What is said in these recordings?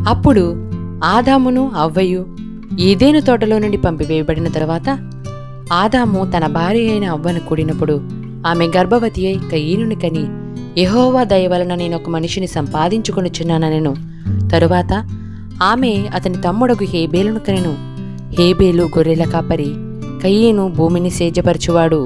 అప్పుడు ఆదామును అవ్వయు ఏదేను తోటలో నుండి పంపివేయబడిన తరువాత ఆదాము తన భార్య అయిన అవ్వను కూడినప్పుడు ఆమె గర్భవతి అయి కయ్యనుని కని యెహోవా దయ వలన నేను ఒక మనిషిని సంపాదించుకొనుచున్నానెను తరువాత ఆమె అతని తమ్ముడగు హేబేలును కనెను హేబేలు గొర్రెల కాపరి కయ్యేను భూమిని సేజపరచువాడు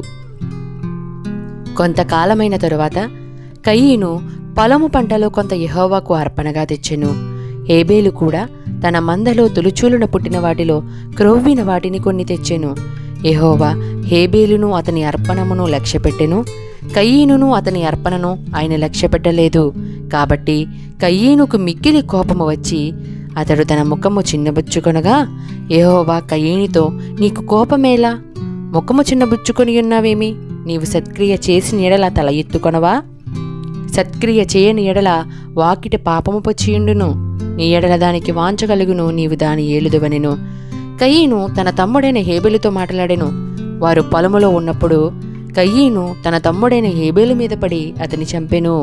కొంతకాలమైన తరువాత కయ్యను పొలము పంటలో కొంత యెహోవాకు అర్పణగా తెచ్చెను హేబేలు కూడా తన మందలో తులుచూలున పుట్టిన వాటిలో క్రొవ్విన వాటిని కొన్ని తెచ్చెను యెహోవా హేబేలును అతని అర్పణమును లక్ష్యపెట్టెను కయ్యీనును అతని అర్పణను ఆయన లక్ష్యపెట్టలేదు కాబట్టి కయ్యీనుకు మిక్కిలి కోపము వచ్చి అతడు తన ముఖము చిన్నబుచ్చుకొనగా యెహోవా కయ్యేనితో నీకు కోపమేలా ముఖము చిన్నబుచ్చుకొని ఉన్నావేమి నీవు సత్క్రియ చేసిన ఎడల తల ఎత్తుకొనవా సత్క్రియ చేయని ఎడల వాకిటి పాపము పొచ్చియుండును నీ ఎడల దానికి వాంచగలుగును నీవు దాని ఏలుదువనెను కయ్యను తన తమ్ముడైన హేబెలుతో మాట్లాడెను వారు పొలములో ఉన్నప్పుడు కయ్యను తన తమ్ముడైన హేబేలు మీద పడి అతని చంపెను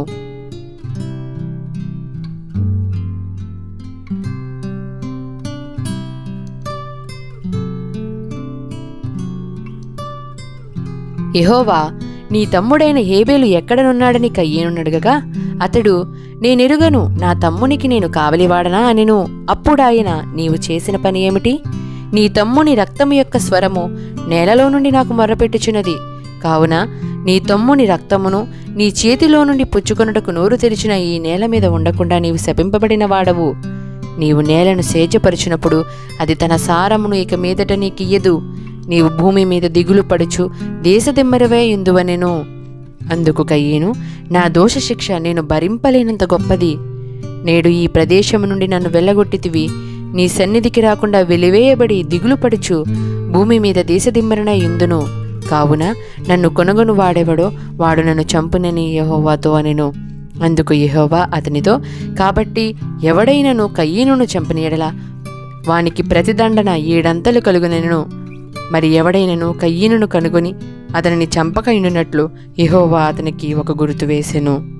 యెహోవా నీ తమ్ముడైన హేబేలు ఎక్కడనున్నాడని కయ్యేనున్నడుగగా అతడు నేనెరుగను నా తమ్మునికి నేను కావలివాడనా అనెను అప్పుడాయన నీవు చేసిన పని ఏమిటి నీ తమ్ముని రక్తము యొక్క స్వరము నేలలో నుండి నాకు మొర్రపెట్టుచున్నది కావున నీ తమ్ముని రక్తమును నీ చేతిలో నుండి పుచ్చుకొనుటకు నోరు తెరిచిన ఈ నేల మీద ఉండకుండా నీవు శపింపబడిన వాడవు నీవు నేలను సేజపరిచినప్పుడు అది తన సారమును ఇక మీదట నీకియ్యదు నీవు భూమి మీద దిగులు పడుచు దేశదిమ్మరవే ఇందువనెను అందుకు కయ్యేను నా దోష శిక్ష నేను భరింపలేనంత గొప్పది నేడు ఈ ప్రదేశము నుండి నన్ను వెళ్ళగొట్టితివి నీ సన్నిధికి రాకుండా వెలివేయబడి దిగులు పడుచు భూమి మీద దేశదిమ్మరన ఇందును కావున నన్ను కొనుగొను వాడెవడో వాడు నన్ను చంపునని యెహోవాతో అనెను అందుకు యెహోవా అతనితో కాబట్టి ఎవడైనను కయ్యనును చంపని ఎడల వానికి ప్రతిదండన ఏడంతలు కలుగునెను మరి ఎవడైనను కయ్యనును కనుగొని అతనిని చంపకయుండునట్లు యెహోవా అతనికి ఒక గుర్తు వేసెను